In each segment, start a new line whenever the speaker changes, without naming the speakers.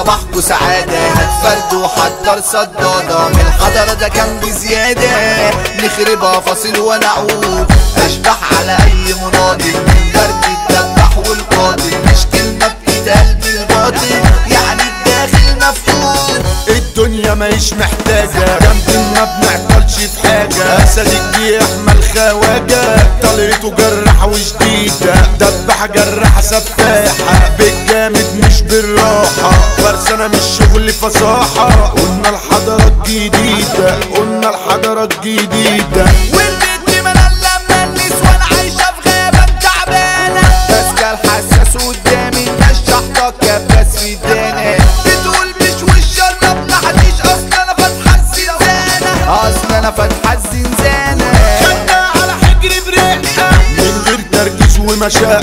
صباحكوا سعادة هتفرد وحضر صدادة من الحضرة ده كان بزيادة نخربها فاصل ونعود اشبح على اي مناضل من برد الدبح والقاتل مش كلمة بتتقال بالباطل يعني الداخل مفقود
الدنيا ماهيش محتاجة جنب ما بنعطلش في حاجة أسد الجيح يحمل خواجة طلعته جرحة وشديدة دبحة جرحة سفاحة بالجامد مش بالراحة فرسانة مش شغل فصاحة قلنا الحضارة الجديدة قلنا الحضارة الجديدة
والبنت ملالة من النسوان عايشة في غابة تعبانة ماسكة الحساس قدامي نشحطة كباس في الدانة بتقول مش وش الرب محدش اصل انا فاتحة الزنزانة اصل انا فاتحة الزنزانة
خدنا على حجري برقة من غير تركيز ومشقة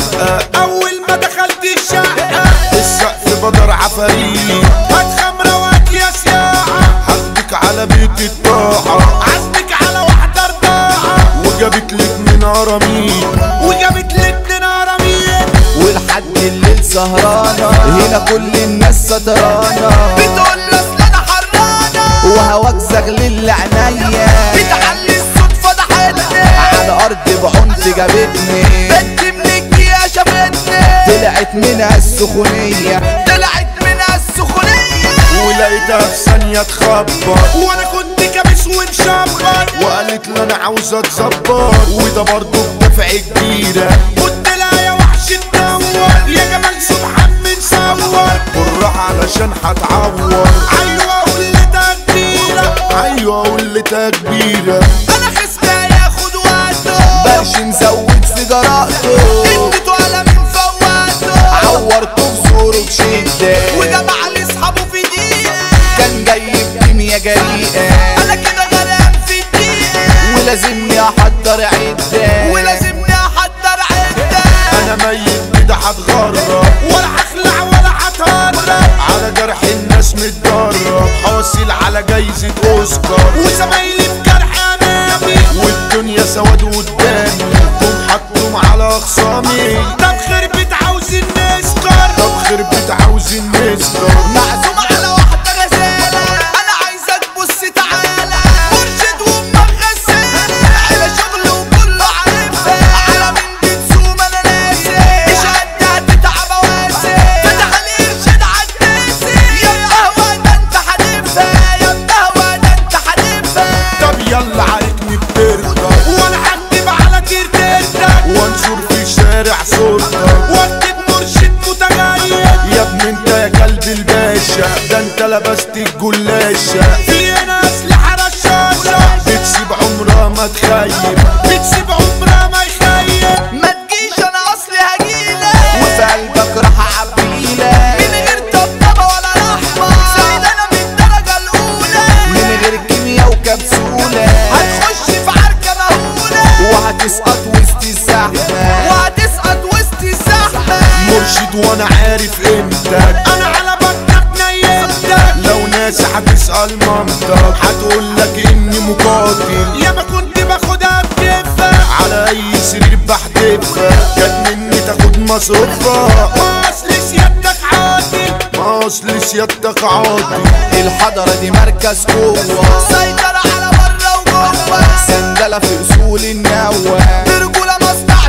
أول ما دخلت الشقة السقف بدر عفاريت هات خمرة وهات يا سياحة هاخدك على بيت الطاعة عزمك على واحدة رضاعة وجابت لي اتنين قراميط وجابت لي اتنين قراميط
ولحد الليل سهرانة هنا كل الناس سطرانة بتقول له اصل انا حرانة وهواك زغلل عينيا بتعلي الصدفة ده حلمي على ارض بعنف جابتني بنت منك يا شافتني طلعت منها السخونية طلعت منها السخونية
ولقيتها في ثانية تخبط وانا كنت كابس ومشبر وقالت لي انا عاوزة اتظبط وده برضه بدفع كبيرة قلت لها يا وحش تنور يا جمال سبحان من صور بالراحة علشان هتعور ايوه قلتها كبيرة ايوه قلتها كبيرة
انا خصمي ياخد وقته برش مزود في جراءته اديته على من فواته عورته في زوره بشدة وجمع لي اصحابه في دقيقة كان جاي بكيميا جريئة انا كده غرقان في الدقيقة ولازمني احضر عدة ولازمني احضر عدة
انا ميت كده هتغرب ولا هخلع ولا هتهرب على جرح الناس متدرب حاصل على جايزة اوسكار وزمايلي في جرح امامي والدنيا سواد قدامي قوم حطهم على اخصامي طب خربت عاوزين نسكر طب خربت عاوزين نسكر
معزوم على واحدة غزالة أنا عايزك بص تعالى مرشد وأمك غسالة على شغل وكله عارفها على مين بتسوم أنا ناسي مش قد هتتعب أواسي فتح الإرشاد عالناسي يا القهوة ده أنت حليفها يا القهوة ده أنت حليفها
طب يلا عارفني بترضى وانا هكتب على ترتيرتك وانشر في شارع صورتك واكتب مرشد متغير يا ابن انت يا كلب الباشا ده انت لبست الجلاشة في هنا اسلحة رشاشة بتسيب عمرها ما تخيب بتسيب عمرها ما يخيب
ما تجيش أنا أصلي هجيلك وفي قلبك راح أعبيلك من غير طبطبة ولا رحمة سعيد أنا من الدرجة الأولى من غير كيميا وكبسولة هتخش في عركة مهولة وهتسقط وسط الزحمة وهتسقط وسط الزحمة
مرشد وانا عارف قيمتك انا على بطنك نيمتك لو ناس هتسأل مامتك هتقول لك اني مقاتل يا ما كنت باخدها بكفة على اي سرير بحدفها جت مني تاخد مصروفها ما اصل سيادتك عاطل ما اصل سيادتك عاطل
الحضرة دي مركز قوة سيطرة على بره وجوه سندلة في أصول النوة برجولة مصنع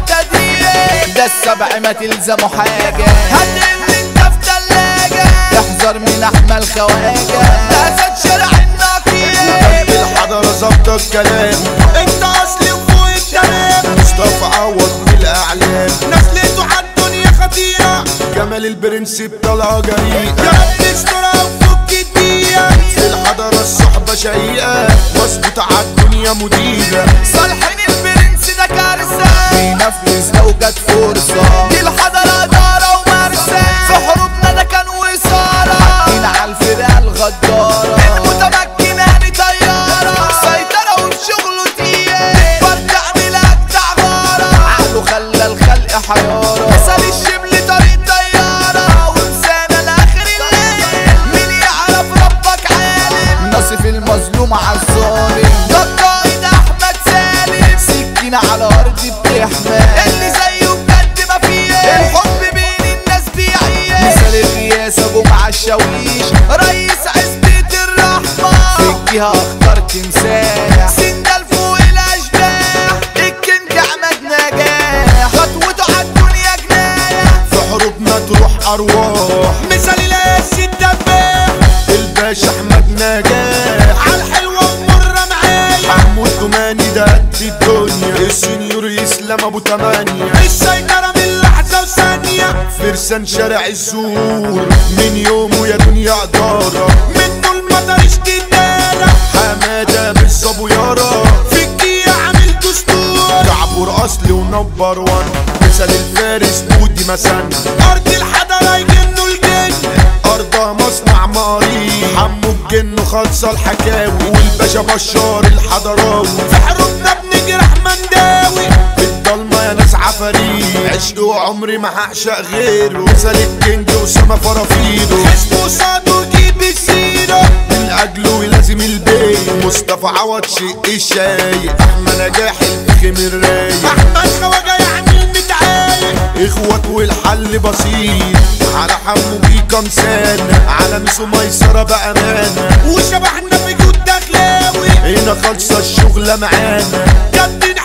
تدريب ده السبع ما تلزموا حاجة هتقل انت في تلاجة احذر من أحمى الخواجة ده أسد شارع النقيب
الحضارة ظابطة الكلام انت اصلي وفوق التمام مصطفى عوض بالاعلام نسلته على الدنيا خطيرة جمال البرنس بطلعة جريئة يا رب استرها وفك الدقيقة في الحضارة الصحبة شقيقة مظبوط على الدنيا مديرة
صالحين البرنس ده كارثة بينفذ لو جت فرصة دي الحضارة دارة ومرسى في حروبنا ده كان وصارة حاطين على الفرقة الغدارة المتمكن هاني طيارة سيطرة وبشغله تقيل فرد اعمل اجدع غارة عقله خلى الخلق حيارة مثل الشبل طريق طيارة وانسانة لاخر الليل مين يعرف ربك عالم نصف المظلوم عالظالم ده القائد احمد سالم سكينة على ارض بتحمى اللي زيه بجد ما فيه الحب بين الناس بيعيش مثال الرياسة جمعة الشاويش
اسلام ابو تمانية السيطرة من لحظة وثانية فرسان شارع الزور من يومه يا دنيا إدارة منه المطر اشتدارة حمادة مش ابو يارا في الجية عامل دستور كعبور اصلي ونمبر وان مثل الفارس بودي مسن ارض الحضرة يجنوا الجن ارضها مصنع مريض حمو الجن خالصة الحكاوي والباشا بشار الحضراوي في حروبنا بنجرح منداوي في الضلمة يا ناس عفاريت عشق وعمري ما هعشق غيره مثل الكينج اسامة فرافيرو اسمه صادو جيب السيرة من اجله لازم البيت مصطفى عوض شق الشاي احمد نجاح الفخم الرايق احمد خواجه يعني المتعايق اخوات والحل بسيط على حمو بيكا مسانة على مسو ميسرة بأمانة وشبحنا في جود دخلاوي هنا خالصة الشغلة معانا كابتن